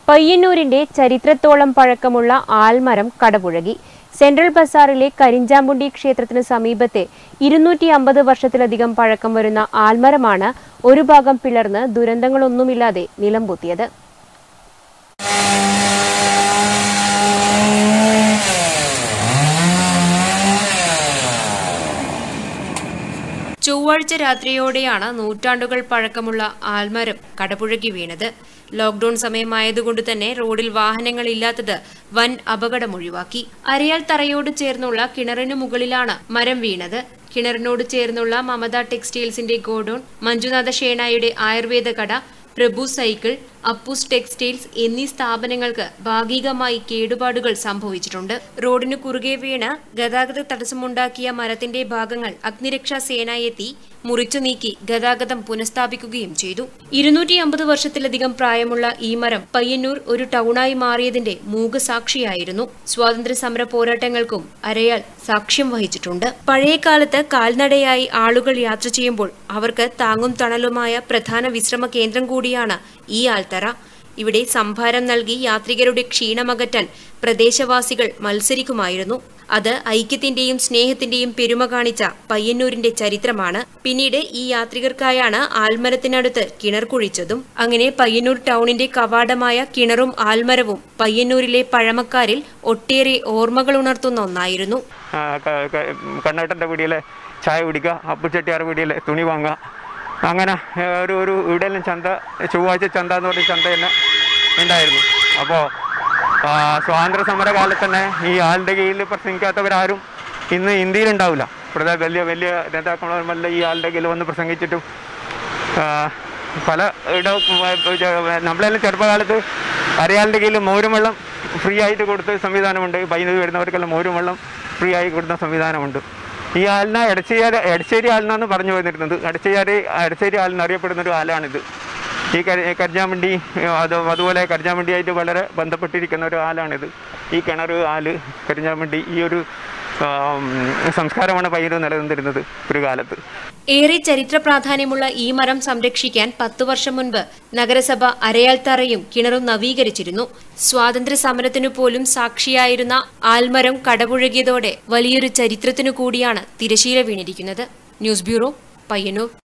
പയ്യന്നൂരിന്റെ ചരിത്രത്തോളം പഴക്കമുള്ള ആൽമരം കടപുഴകി സെൻട്രൽ ബസാറിലെ കരിഞ്ചാമ്പുണ്ടി ക്ഷേത്രത്തിന് സമീപത്തെ ഇരുന്നൂറ്റി അമ്പത് വർഷത്തിലധികം പഴക്കം വരുന്ന ആൽമരമാണ് ഒരു ഭാഗം പിളർന്ന് ദുരന്തങ്ങളൊന്നുമില്ലാതെ നിലംപൊത്തിയത് ചൊവ്വാഴ്ച രാത്രിയോടെയാണ് നൂറ്റാണ്ടുകൾ പഴക്കമുള്ള ആൽമരം കടപുഴകി വീണത് ലോക്ഡൌൺ സമയമായതുകൊണ്ട് തന്നെ റോഡിൽ വാഹനങ്ങളില്ലാത്തത് വൻ അപകടമൊഴിവാക്കി അരയാൽ തറയോട് ചേർന്നുള്ള കിണറിനു മുകളിലാണ് മരം വീണത് കിണറിനോട് ചേർന്നുള്ള മമത ടെക്സ്റ്റൈൽസിന്റെ ഗോഡൌൺ മഞ്ജുനാഥ ഷേണായുടെ ആയുർവേദ കട പ്രഭു സൈക്കിൾ അപ്പൂസ് ടെക്സ്റ്റൈൽസ് എന്നീ സ്ഥാപനങ്ങൾക്ക് ഭാഗികമായി കേടുപാടുകൾ സംഭവിച്ചിട്ടുണ്ട് റോഡിനു കുറുകെ വീണ് ഗതാഗത തടസ്സമുണ്ടാക്കിയ മരത്തിന്റെ ഭാഗങ്ങൾ അഗ്നിരക്ഷാ സേന എത്തി മുറിച്ചു നീക്കി ഗതാഗതം പുനഃസ്ഥാപിക്കുകയും ചെയ്തു ഇരുന്നൂറ്റി അമ്പത് വർഷത്തിലധികം പ്രായമുള്ള ഈ മരം പയ്യന്നൂർ ഒരു ടൗണായി മാറിയതിന്റെ മൂകസാക്ഷിയായിരുന്നു സ്വാതന്ത്ര്യ സമര പോരാട്ടങ്ങൾക്കും അരയാൽ സാക്ഷ്യം വഹിച്ചിട്ടുണ്ട് പഴയ കാലത്ത് കാൽനടയായി ആളുകൾ യാത്ര ചെയ്യുമ്പോൾ അവർക്ക് താങ്ങും തണലുമായ പ്രധാന വിശ്രമ കേന്ദ്രം കൂടിയാണ് ഈ ആൽത്തറ ഇവിടെ സംഭാരം നൽകി യാത്രികരുടെ ക്ഷീണമകറ്റാൻ പ്രദേശവാസികൾ മത്സരിക്കുമായിരുന്നു അത് ഐക്യത്തിന്റെയും സ്നേഹത്തിന്റെയും പെരുമ കാണിച്ച പയ്യന്നൂരിന്റെ ചരിത്രമാണ് പിന്നീട് ഈ യാത്രികർക്കായാണ് ആൽമരത്തിനടുത്ത് കിണർ കുഴിച്ചതും അങ്ങനെ പയ്യന്നൂർ ടൗണിന്റെ കവാടമായ കിണറും ആൽമരവും പയ്യന്നൂരിലെ പഴമക്കാരിൽ ഒട്ടേറെ ഓർമ്മകൾ ഉണർത്തുന്ന ഒന്നായിരുന്നു ആ, ക- ക- കണ്ണേട്ടൻ്റെ വീടിലെ ചായ കുടിക്കുക അപ്പുചെട്ടിയാർ വീടിലെ തുണി വാങ്ങുക അങ്ങനെ ഏ, ഒരു ഒരു ഇവിടെയെല്ലാം ചന്ത ചൊവ്വാഴ്ച ചന്ത എന്ന് പറഞ്ഞ ചന്ത തന്നെ ഉണ്ടായിരുന്നു അപ്പോൾ സ്വാതന്ത്ര്യ സമര കാലത്ത് തന്നെ ഈ ആളുടെ കീഴിൽ പ്രസംഗിക്കാത്തവരാരും ഇന്ന് ഇന്ത്യയിലുണ്ടാവില്ല പ്രധാന വലിയ വലിയ നേതാക്കന്മാരല്ല ഈ ആളുടെ കീഴിൽ വന്ന് പ്രസംഗിച്ചിട്ടും ആ, പല ഇട നമ്മളെല്ലാം ചെറുപ്പകാലത്ത് അരയാളുടെ കീഴിൽ മോരും വെള്ളം ഫ്രീ ആയിട്ട് കൊടുത്ത സംവിധാനമുണ്ട് വൈദ്യുതി വരുന്നവർക്കെല്ലാം മോരും വെള്ളം ഫ്രീ ആയി കൊടുത്ത സംവിധാനമുണ്ട് ഈ ആലിന എടശ്ശേരി എടശ്ശേരി ആലിനാന്ന് പറഞ്ഞു വന്നിരുന്നത് എടശ്ശേരി എടശ്ശേരി ആലിന് അറിയപ്പെടുന്ന ഒരു ആലാണിത് ഈ കരി കരിഞ്ഞാമണ്ടി അത് അതുപോലെ കരിഞ്ഞാമണ്ടിയായിട്ട് വളരെ ബന്ധപ്പെട്ടിരിക്കുന്ന ഒരു ആലാണിത് ഈ കിണർ ആല് കരിഞ്ഞാമണ്ടി ഈ ഒരു ആം, സംസ്കാരമാണ് പയ്യന്നൂർ നിലനിന്നിരുന്നത് ഒരു കാലത്ത് ഏറെ ചരിത്ര പ്രാധാന്യമുള്ള ഈ മരം സംരക്ഷിക്കാൻ പത്തു വർഷം മുൻപ് നഗരസഭ അരയാൽത്തറയും കിണറും നവീകരിച്ചിരുന്നു സ്വാതന്ത്ര്യ സമരത്തിനു പോലും സാക്ഷിയായിരുന്ന ആൽമരം കടപുഴകിയതോടെ വലിയൊരു ചരിത്രത്തിനു കൂടിയാണ് തിരശീല വീണിരിക്കുന്നത് ന്യൂസ് ബ്യൂറോ പയ്യന്നൂർ